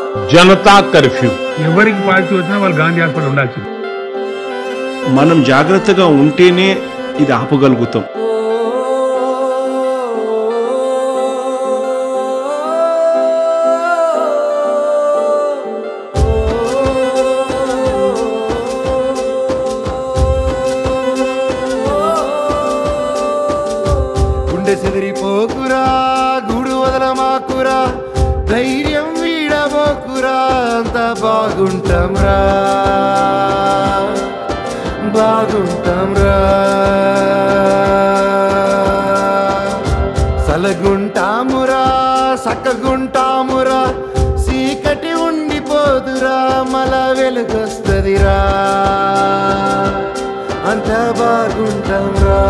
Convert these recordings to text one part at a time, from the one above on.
Janata curfew ఎవరికి positive వచ్చినా వాళ్ళు గాంధీ హాస్పిటల్ ఉండాల్సింది మనం జాగ్రత్తగా ఉంటేనే ఇది ఆపగలుగుతాం గుండె చెదిరిపోకురా గూడు వదలమాకురా ధైర్యం వీడబోకురా అంత బాగుంటాంరా బాగుంటాంరా సలగుంటామురా సక్కగుంటామురా చీకటి ఉండిపోదురా మల వెలుగొస్తదిరా అంత బాగుంటాంరా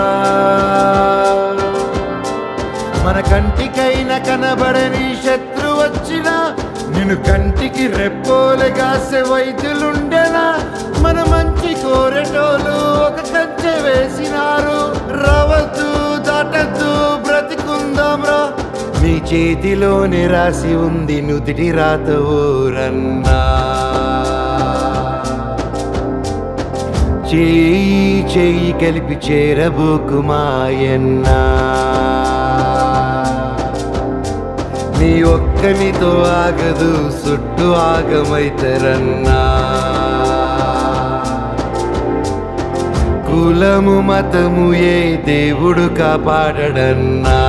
మన కంటికైన కనబడని శత్రు వచ్చినా నేను కంటికి రెప్పోలుగాసే వైద్యులుండెనా మన మంచి కోరెటోలు ఒక కంచె వేసినారు రవద్దు దాటద్దు బ్రతికుందాంరా మీ చేతిలోనే రాసి ఉంది నుదిటి రాత ఊరన్నా చేయి చేయి కలిపి చేరబోకు మాయన్నా నీ ఒక్కనితో ఆగదు సుట్టు ఆగమైతరన్నా కులము మతము ఏ దేవుడు కాపాడడన్నా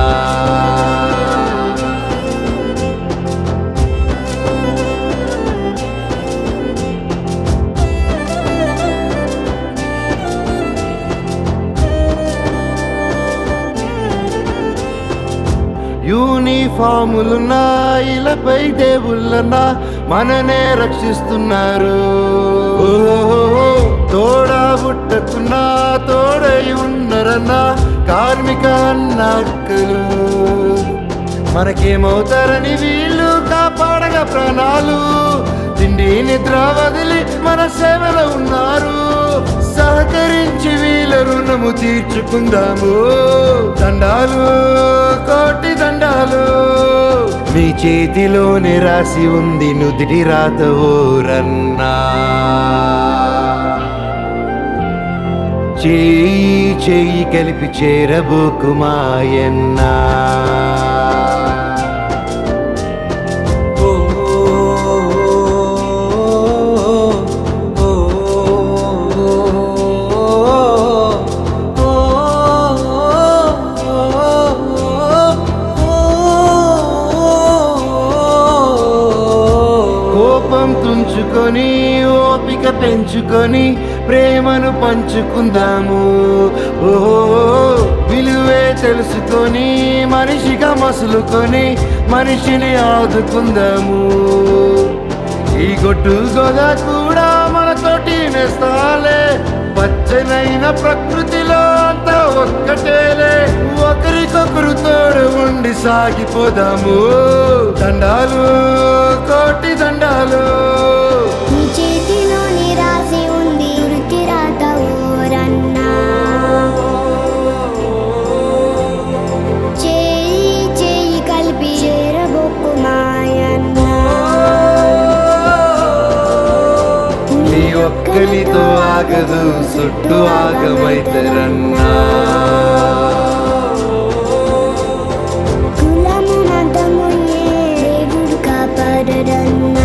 యూనిఫాములున్నా ఇలపై దేవుళ్ళన్నా మననే రక్షిస్తున్నారు ఓహో, తోడా పుట్టకున్నా తోడై ఉన్నరన్నా కార్మిక అన్నక్కలు మనకేమవుతారని వీళ్ళు కాపాడగా ప్రాణాలు తిండి నిద్ర వదిలి మన సేవలో ఉన్నారు సహకరించి వీళ్ళ రుణము తీర్చుకుందాము దండాలు కోటి దండాలు మీ చేతిలోనే రాసి ఉంది నుదిటి రాత ఓరన్నా చేయి చేయి కలిపి చేరబోకు మాయన్నా కోపం తుంచుకొని ఓపిక పెంచుకొని ప్రేమను పంచుకుందాము ఓహో విలువే తెలుసుకొని మనిషిగా మసులుకొని మనిషిని ఆదుకుందాము ఈ గొడ్డు గోద కూడా మనతోటి నేస్తాలే పచ్చనైన ప్రకృతిలో అంతా ఒక్కటేలే ఒకరికొకరు తోడు ఉండి సాగిపోదాము దండాలు కోటి దండాలు నీ చేతిలోని రాసి ఉంది వృత్తి రాత ఊరన్నా చేయి చేయి కలిపి చేరబొక్కు మాయన్నా నీ ఒక్కనితో ఆగదు చుట్టూ ఆగమైతరన్నా కులము మతము ఏ దేవుడు కాపాడరన్నా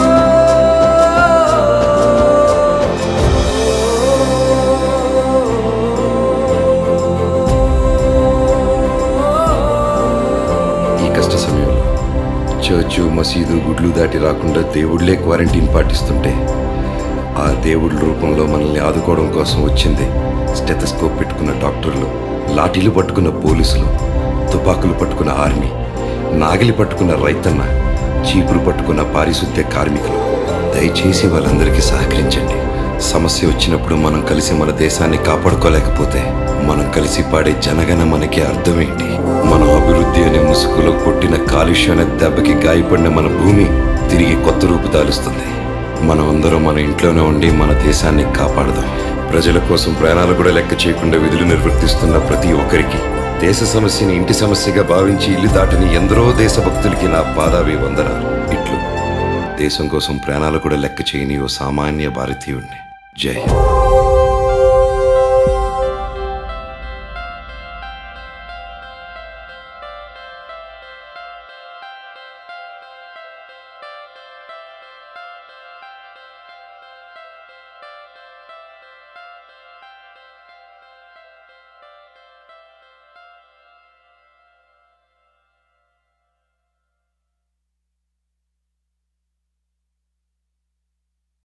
ఈ కష్ట సమయంలో చర్చు మసీదు గుడ్లు దాటి రాకుండా దేవుళ్లే క్వారంటైన్ పాటిస్తుంటే ఆ దేవుళ్ళ రూపంలో మనల్ని ఆదుకోవడం కోసం వచ్చింది స్టెథస్కోప్ పెట్టుకున్న డాక్టర్లు లాఠీలు పట్టుకున్న పోలీసులు తుపాకులు పట్టుకున్న ఆర్మీ నాగిలి పట్టుకున్న రైతన్న చీపురు పట్టుకున్న పారిశుద్ధ్య కార్మికులు దయచేసి వాళ్ళందరికీ సహకరించండి సమస్య వచ్చినప్పుడు మనం కలిసి మన దేశాన్ని కాపాడుకోలేకపోతే మనం కలిసి పాడే జనగణ మనకి అర్థమేంటి మన అభివృద్ధి అనే ముసుగులో కొట్టిన కాలుష్యం అనే దెబ్బకి గాయపడిన మన భూమి తిరిగి కొత్త రూపు దాలుస్తుంది మనం అందరం మన ఇంట్లోనే ఉండి మన దేశాన్ని కాపాడదాం ప్రజల కోసం ప్రాణాలు కూడా లెక్క చేయకుండా విధులు నిర్వర్తిస్తున్న ప్రతి ఒక్కరికి దేశ సమస్యని ఇంటి సమస్యగా భావించి ఇల్లు దాటిని ఎందరో దేశభక్తులకి నా పాదావి వందనాలు ఇట్లు దేశం కోసం ప్రాణాలు కూడా లెక్క చేయని ఓ సామాన్య భారతీయుడిని జై హింద్